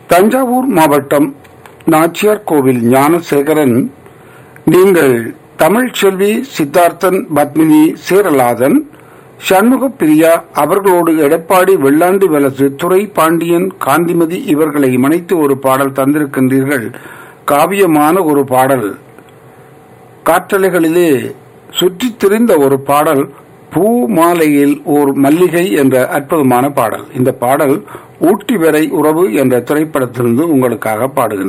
தஞ்சாவூர் மாவட்டம் நாச்சியார் கோவில் ஞானசேகரன் நீங்கள் தமிழ் செல்வி சித்தார்த்தன் பத்மினி சேரலாதன் சண்முக பிரியா அவர்களோடு எடப்பாடி வெள்ளாண்டி வலசு துறை பாண்டியன் காந்திமதி இவர்களை இணைத்து ஒரு பாடல் தந்திருக்கின்றீர்கள் காவியமான ஒரு பாடல் காற்றலைகளிலே சுற்றித் திரிந்த ஒரு பாடல் பூ மாலையில் ஓர் மல்லிகை என்ற அற்புதமான பாடல் இந்த பாடல் ஊட்டி வரை உறவு என்ற திரைப்படத்திலிருந்து உங்களுக்காக பாடுகின்றேன்